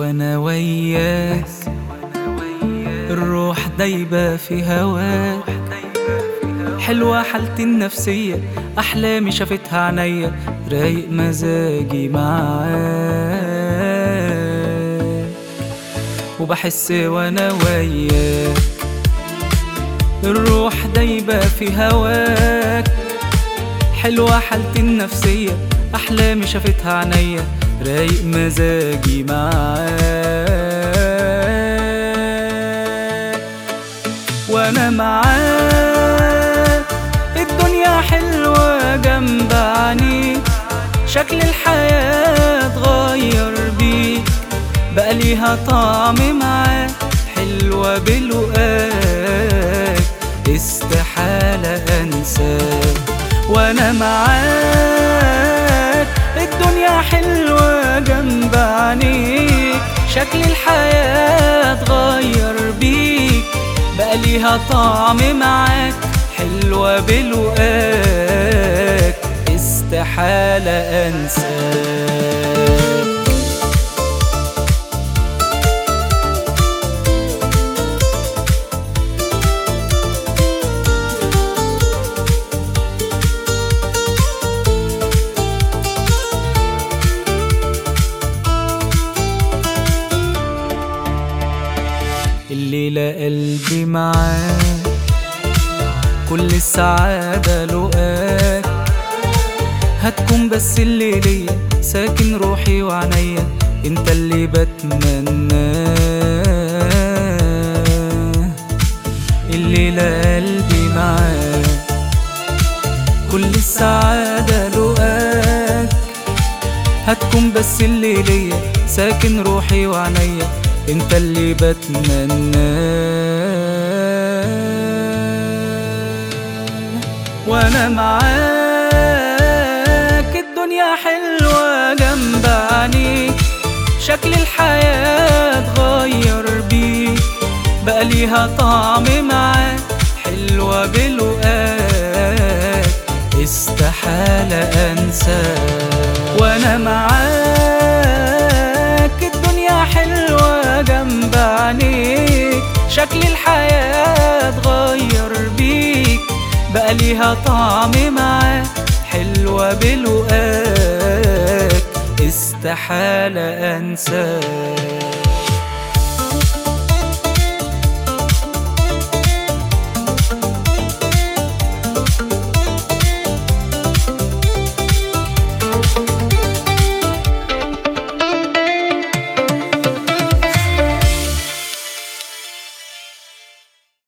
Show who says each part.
Speaker 1: وانا وياك الروح دايبة في هواك حلوة حالتي النفسية أحلامي شافتها عينيا رايق مزاجي معاك وبحس وانا وياك الروح دايبة في هواك حلوة حالتي النفسية أحلامي شافتها عينيا رايق مزاجي معاك وأنا معاك الدنيا حلوة جنب عينيك شكل الحياة اتغير بيك بقى ليها طعم معاك حلوة بلقاك استحالة أنساك وأنا معاك الدنيا حلوة جنب عينيك شكل الحياة اتغير بيك بقى ليها طعم معاك حلوة بلقاك استحالة أنساك الليلة قلبي معاك كل السعادة لقاك هتكون بس الليلية ساكن روحي وعنيا انت اللي بتمناه الليلة قلبي معاك كل السعادة لقاك هتكون بس الليلية ساكن روحي وعنيا انت اللي بتمناه وانا معاك الدنيا حلوة جنب عينيك شكل الحياة اتغير بيك بقى ليها طعم معاك حلوة بلقاك استحالة انساك وانا معاك الدنيا حلوة جنب عينيك شكل الحياة اتغير بيك بقى ليها طعم معاك حلوة بلقاك استحالة انساك